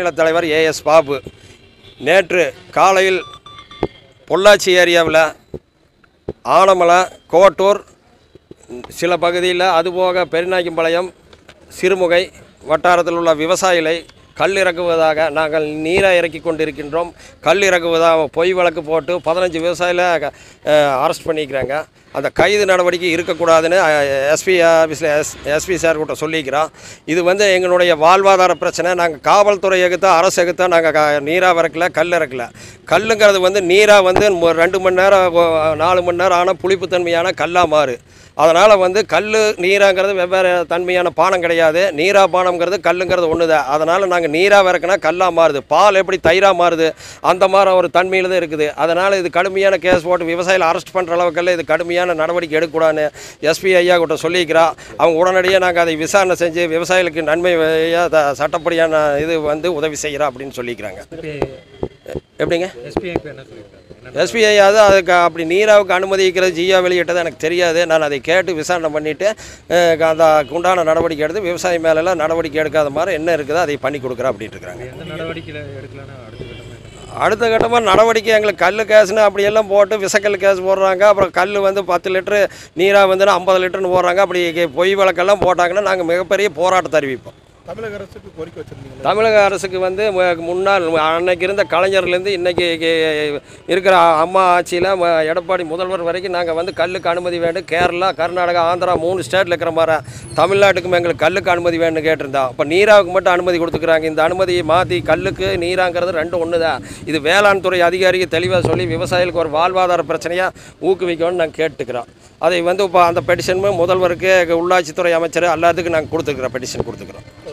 மாநில தலைவர் ஏஎஸ் பாபு நேற்று காலையில் பொள்ளாச்சி ஏரியாவில் ஆனமலை கோட்டூர் சில பகுதியில் அதுபோக பெருநாய்க்கம்பாளையம் சிறுமுகை வட்டாரத்தில் உள்ள விவசாயிகளை கல் இறக்குவதாக நாங்கள் நீரை இறக்கி கொண்டிருக்கின்றோம் கல் இறக்குவதாக பொய் வழக்கு போட்டு பதினஞ்சு விவசாயில அரெஸ்ட் பண்ணிக்கிறாங்க அந்த கைது நடவடிக்கை இருக்கக்கூடாதுன்னு எஸ்பி ஆஃபீஸில் எஸ் எஸ்பி சார் கிட்ட சொல்லிக்கிறோம் இது வந்து எங்களுடைய வாழ்வாதார பிரச்சனை நாங்கள் காவல்துறை எகுத்தா அரசு எகுத்தா நாங்கள் நீராக இறக்கல கல் இறக்கல கல்லுங்கிறது வந்து நீராக வந்து மு- ரெண்டு மணி நேரம் ஒ- நாலு மணி நேரம் ஆனால் புளிப்புத்தன்மையான கல்லாக மாறு அதனால் வந்து கல் நீராங்கிறது வெவ்வேறு தன்மையான பானம் கிடையாது நீரா பானம்ங்கிறது கல்லுங்கிறது ஒன்று தான் அதனால் நாங்கள் நீராக இறக்குனா கல்லாக மாறுது பால் எப்படி தயிராக மாறுது அந்த மாதிரி ஒரு தன்மையில் தான் இருக்குது அதனால் இது கடுமையான கேஸ் போட்டு விவசாயிகள் அரெஸ்ட் பண்ணுற அளவுக்கெல்லாம் இது கடுமையான நடவடிக்கை எடுக்கக்கூடாதுன்னு எஸ்பி ஐயா கிட்ட சொல்லிக்கிறா அவங்க உடனடியாக நாங்கள் அதை விசாரணை செஞ்சு விவசாயிகளுக்கு நன்மை வழியா த- சட்டப்படியான இது வந்து உதவி செய்கிறோம் அப்படின்னு சொல்லிக்கிறாங்க எப்படிங்க எஸ்பிஐக்கு என்ன சொல்லியிருக்காங்க என்ன எஸ்பிஐ அது அதுக்கு அப்படி நீராவுக்கு அனுமதிக்கிறது ஜியோ வெளியிட்டது எனக்கு தெரியாது நான் அதை கேட்டு விசாரணை பண்ணிவிட்டு அந்த உண்டான நடவடிக்கை எடுத்து விவசாயி மேலெல்லாம் நடவடிக்கை எடுக்காத மாதிரி என்ன இருக்குதோ அதை பண்ணி கொடுக்குறேன் அப்படின்ட்டு இருக்காங்க எந்த நடவடிக்கையில் எடுக்கலன்னா அடுத்த கட்டமாக என்ன அடுத்த கட்டமாக நடவடிக்கை எங்களுக்கு கல் கேஸ்னு அப்படியெல்லாம் போட்டு விசக்கல் கேஸ் போடுறாங்க அப்புறம் கல் வந்து பத்து லிட்டரு நீராக வந்துன்னா ஐம்பது லிட்டர்னு போடுறாங்க அப்படி பொய் வழக்கெல்லாம் போட்டாங்கன்னா நாங்கள் மிகப்பெரிய போராட்டத்தை அறிவிப்போம் தமிழக அரசுக்கு கோரிக்கை வச்சிருந்தீங்களா தமிழக அரசுக்கு வந்து மு- முன்னாள் அன்னைக்கு இருந்த கலைஞர்லேருந்து இன்னைக்கு கே- இருக்கிற அம்மா ஆட்சியில் எடப்பாடி முதல்வர் வரைக்கும் நாங்கள் வந்து கல்லுக்கு அனுமதி வேண்டும் கேரளா கர்நாடகா ஆந்திரா மூணு ஸ்டேட்டில் இருக்கிற மாதிரி தமிழ்நாட்டுக்கும் எங்களுக்கு கல்லுக்கு அனுமதி வேணும்னு கேட்டிருந்தோம் அப்போ நீராவுக்கு மட்டும் அனுமதி கொடுத்துக்கிறாங்க இந்த அனுமதியை மாற்றி கல்லுக்கு நீராங்கிறது ரெண்டும் ஒன்று தான் இது வேளாண் துறை அதிகாரிக்கு தெளிவாக சொல்லி விவசாயிகளுக்கு ஒரு வாழ்வாதார பிரச்சனையாக ஊக்குவிக்கணும்னு நாங்கள் கேட்டுக்கிறோம் அதை வந்து இப்போ அந்த பெட்டிஷனுமே முதல்வருக்கு உள்ளாட்சித்துறை அமைச்சர் எல்லாத்துக்கும் நாங்கள் கொடுத்துருக்குறோம் பெட்டிஷன் கொடுத்துக்கிறோம்